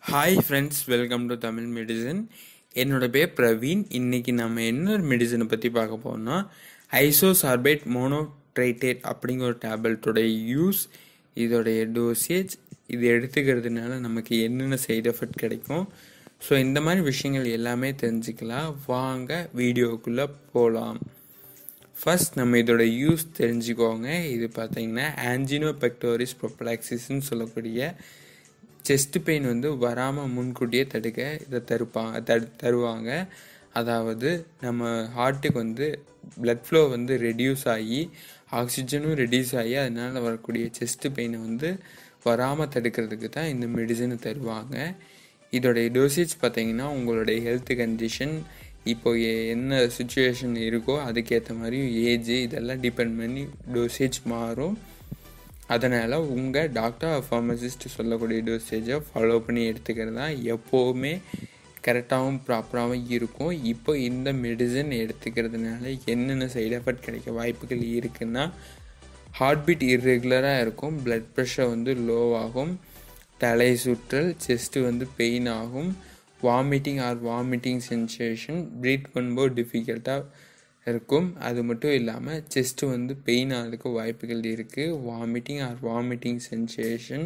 hi friends welcome to Tamil medicine என்னோட பேர் பிரவீன் இன்னைக்கு நம்ம என்ன மெடிசனை பற்றி பார்க்க போறோம்னா ஐசோசார்பேட் மோனோட்ரைட்டேட் அப்படிங்கிற ஒரு டேப்லெட்டோட யூஸ் இதோடைய டோசேஜ் இது எடுத்துக்கிறதுனால நமக்கு என்னென்ன சைடு எஃபெக்ட் கிடைக்கும் ஸோ இந்த மாதிரி விஷயங்கள் எல்லாமே தெரிஞ்சுக்கலாம் வாங்க வீடியோக்குள்ளே போகலாம் ஃபர்ஸ்ட் நம்ம இதோட யூஸ் தெரிஞ்சுக்கோங்க இது பார்த்தீங்கன்னா ஆன்ஜினோ பெக்டோரிஸ் ப்ரொப்ளாக்சிஸ்ன்னு சொல்லக்கூடிய செஸ்ட் பெயின் வந்து வராமல் முன்கூட்டியே தடுக்க இதை தருப்பாங்க தடு தருவாங்க அதாவது நம்ம ஹார்ட்டுக்கு வந்து பிளட் ஃப்ளோ வந்து ரெடியூஸ் ஆகி ஆக்சிஜனும் ரெடியூஸ் ஆகி அதனால் வரக்கூடிய செஸ்ட் பெயினை வந்து வராமல் தடுக்கிறதுக்கு தான் இந்த மெடிசனை தருவாங்க இதோடைய டோசேஜ் பார்த்தீங்கன்னா உங்களுடைய ஹெல்த் கண்டிஷன் இப்போ எ- என்ன சுச்சுவேஷன் இருக்கோ அதுக்கேற்ற மாதிரி ஏஜ் இதெல்லாம் டிபெண்ட் பண்ணி டோசேஜ் மாறும் அதனால் உங்கள் டாக்டர் ஃபார்மசிஸ்ட் சொல்லக்கூடிய டோசேஜை ஃபாலோ பண்ணி எடுத்துக்கிறது தான் எப்போவுமே கரெக்டாகவும் ப்ராப்பராகவும் இருக்கும் இப்போ இந்த மெடிசன் எடுத்துக்கிறதுனால என்னென்ன சைடு எஃபெக்ட் கிடைக்க வாய்ப்புகள் இருக்குன்னா ஹார்ட் பீட் இர்ரெகுலராக இருக்கும் பிளட் ப்ரெஷர் வந்து லோவாகும் தலை சுற்றல் செஸ்ட்டு வந்து பெயின் ஆகும் vomiting or vomiting sensation breath பண்ணும்போது டிஃபிகல்ட்டாக இருக்கும் அது மட்டும் இல்லாமல் செஸ்ட்டு வந்து பெயின் ஆகிறதுக்கு வாய்ப்புகள் இருக்குது வாமிட்டிங் ஆர் வாமிட்டிங் சென்சேஷன்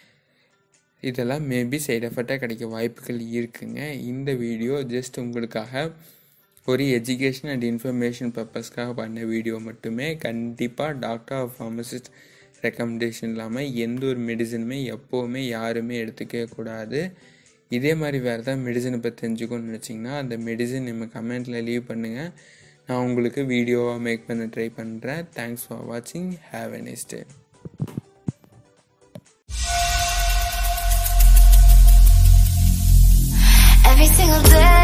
இதெல்லாம் மேபி சைடு எஃபெக்டாக கிடைக்க வாய்ப்புகள் இருக்குங்க இந்த வீடியோ ஜஸ்ட் உங்களுக்காக ஒரு எஜுகேஷன் அண்ட் இன்ஃபர்மேஷன் பர்பஸ்க்காக பண்ண வீடியோ மட்டுமே கண்டிப்பாக டாக்டர் ஃபார்மசிஸ்ட் ரெக்கமெண்டேஷன் இல்லாமல் எந்த ஒரு மெடிசனுமே எப்போவுமே யாருமே எடுத்துக்கவே கூடாது இதே மாதிரி வேறு ஏதாவது மெடிசனை பற்றி தெரிஞ்சுக்கணும்னு நினச்சிங்கன்னா அந்த மெடிசன் நம்ம கமெண்ட்டில் லீவ் பண்ணுங்கள் நான் உங்களுக்கு வீடியோவாக மேக் பண்ண ட்ரை பண்ணுறேன் தேங்க்ஸ் ஃபார் வாட்சிங் have a next day Every single day